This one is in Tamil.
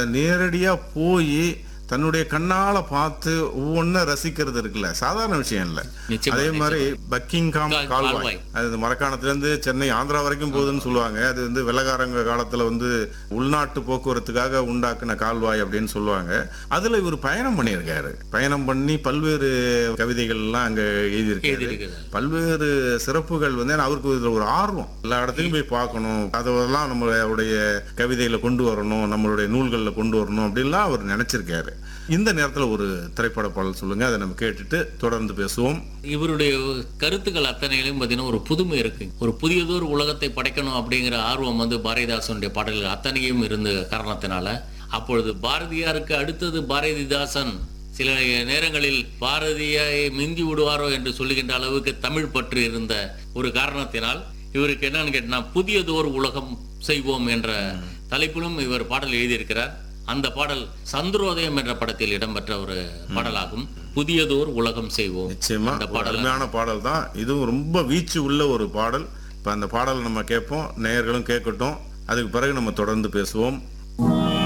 நேரடியா போய் தன்னுடைய கண்ணால பார்த்து ஒவ்வொன்றும் ரசிக்கிறது இருக்குல்ல சாதாரண விஷயம் இல்ல நிச்சயமா, அதே மாதிரி பக்கிங்காம் கா- கால்வாய் கால்வாய். அது மரக்காணத்துல இருந்து சென்னை ஆந்திரா வரைக்கும் போகுதுன்னு சொல்லுவாங்க அது வந்து வெள்ளக்காரங்க காலத்துல வந்து உள்நாட்டு போக்குவரத்துக்காக உண்டாக்குன கால்வாய் அப்படின்னு சொல்லுவாங்க அதுல இவர் பயணம் பண்ணியிருக்காரு பயணம் பண்ணி பல்வேறு கவிதைகள் எல்லாம் அங்க எழுதியிருக்காரு எழுதியிருக்கிறார். பல்வேறு சிறப்புகள் வந்து ஏன்னா அவருக்கு இதுல ஒரு ஆர்வம் எல்லா இடத்துலையும் போய் பார்க்கணும் அதெல்லாம் நம்மளுடைய கவிதையில கொண்டு வரணும் நம்மளுடைய நூல்கள்ல கொண்டு வரணும் அப்படின்லாம் அவர் நினைச்சிருக்காரு இந்த நேரத்துல ஒரு திரைப்பட பாடல் சொல்லுங்க அதை நம்ம கேட்டுட்டு தொடர்ந்து பேசுவோம் இவருடைய கருத்துக்கள் அத்தனையிலும் பார்த்தீங்கன்னா ஒரு புதுமை இருக்கு ஒரு புதியதொரு உலகத்தை படைக்கணும் அப்படிங்கிற ஆர்வம் வந்து பாரதிதாசனுடைய பாடல்கள் அத்தனையும் இருந்த காரணத்தினால அப்பொழுது பாரதியாருக்கு அடுத்தது பாரதிதாசன் சில நேரங்களில் பாரதியை மிந்தி விடுவாரோ என்று சொல்லுகின்ற அளவுக்கு தமிழ் பற்று இருந்த ஒரு காரணத்தினால் இவருக்கு என்னன்னு கேட்டா புதியதோர் உலகம் செய்வோம் என்ற தலைப்பிலும் இவர் பாடல் எழுதியிருக்கிறார் அந்த பாடல் சந்திரோதயம் என்ற படத்தில் இடம்பெற்ற ஒரு பாடலாகும் புதியதோர் உலகம் செய்வோம் நிச்சயமா அந்த ஒரு பாடல் அருமையான பாடல் தான் இதுவும் ரொம்ப வீச்சு உள்ள ஒரு பாடல் இப்ப அந்த பாடலை நம்ம கேட்போம் நேயர்களும் கேட்கட்டும் அதுக்கு பிறகு நம்ம தொடர்ந்து பேசுவோம்